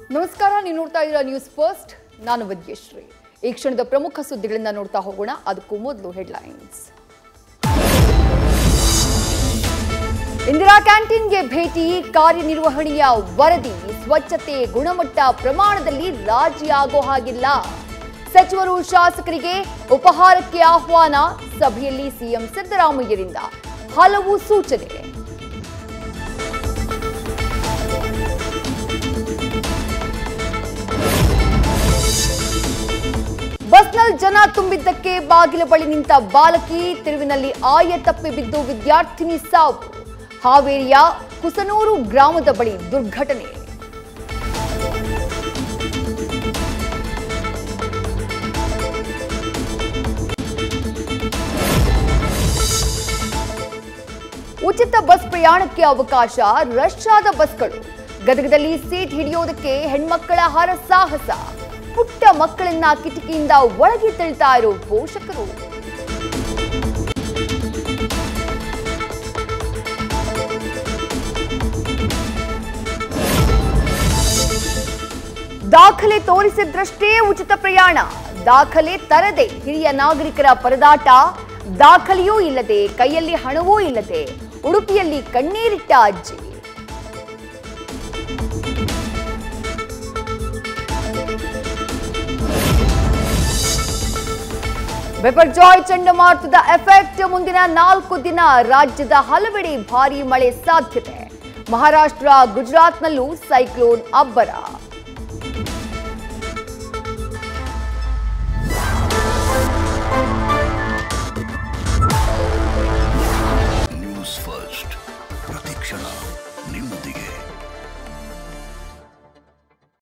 ನಮಸ್ಕಾರ ನೀವು ನೋಡ್ತಾ ಇದ್ದೀರಾ ನ್ಯೂಸ್ ಫಸ್ಟ್ ನಾನು ವಿದ್ಯಶ್ರೀ ಈ ಕ್ಷಣದ ಪ್ರಮುಖ ಸುದ್ದಿಗಳಿಂದ ನೋಡ್ತಾ ಹೋಗೋಣ ಅದಕ್ಕೂ ಮೊದಲು ಹೆಡ್ಲೈನ್ಸ್ ಇಂದಿರಾ ಕ್ಯಾಂಟೀನ್ಗೆ ಭೇಟಿ ಕಾರ್ಯನಿರ್ವಹಣೆಯ ವರದಿ ಸ್ವಚ್ಛತೆ ಗುಣಮಟ್ಟ ಪ್ರಮಾಣದಲ್ಲಿ ರಾಜಿ ಆಗೋ ಹಾಗಿಲ್ಲ ಸಚಿವರು ಶಾಸಕರಿಗೆ ಉಪಹಾರಕ್ಕೆ ಆಹ್ವಾನ ಸಭೆಯಲ್ಲಿ ಸಿಎಂ ಸಿದ್ದರಾಮಯ್ಯರಿಂದ ಹಲವು ಸೂಚನೆ ಬಸ್ನಲ್ಲಿ ಜನ ತುಂಬಿದ್ದಕ್ಕೆ ಬಾಗಿಲ ಬಳಿ ನಿಂತ ಬಾಲಕಿ ತಿರುವಿನಲ್ಲಿ ಆಯ ತಪ್ಪಿ ಬಿದ್ದು ವಿದ್ಯಾರ್ಥಿನಿ ಸಾವು ಹಾವೇರಿಯ ಕುಸನೂರು ಗ್ರಾಮದ ಬಳಿ ದುರ್ಘಟನೆ ಉಚಿತ ಬಸ್ ಪ್ರಯಾಣಕ್ಕೆ ಅವಕಾಶ ರಶ್ ಆದ ಬಸ್ಗಳು ಗದಗದಲ್ಲಿ ಸೀಟ್ ಹಿಡಿಯೋದಕ್ಕೆ ಹೆಣ್ಮಕ್ಕಳ ಹರಸಾಹಸ ಪುಟ್ಟ ಮಕ್ಕಳನ್ನ ಕಿಟಕಿಯಿಂದ ಒಳಗೆ ತಳ್ತಾ ಇರೋ ಪೋಷಕರು ದಾಖಲೆ ತೋರಿಸಿದ್ರಷ್ಟೇ ಉಚಿತ ಪ್ರಯಾಣ ದಾಖಲೆ ತರದೆ ಹಿರಿಯ ನಾಗರಿಕರ ಪರದಾಟ ದಾಖಲೆಯೂ ಇಲ್ಲದೆ ಕೈಯಲ್ಲಿ ಹಣವೂ ಇಲ್ಲದೆ ಉಡುಪಿಯಲ್ಲಿ ಕಣ್ಣೀರಿಟ್ಟ ಅಜ್ಜಿ ಬೆಪರ್ಜಾಯ್ ಚಂಡಮಾರುತದ ಎಫೆಕ್ಟ್ ಮುಂದಿನ ನಾಲ್ಕು ದಿನ ರಾಜ್ಯದ ಹಲವೆಡೆ ಭಾರೀ ಮಳೆ ಸಾಧ್ಯತೆ ಮಹಾರಾಷ್ಟ್ರ ಗುಜರಾತ್ನಲ್ಲೂ ಸೈಕ್ಲೋನ್ ಅಬ್ಬರ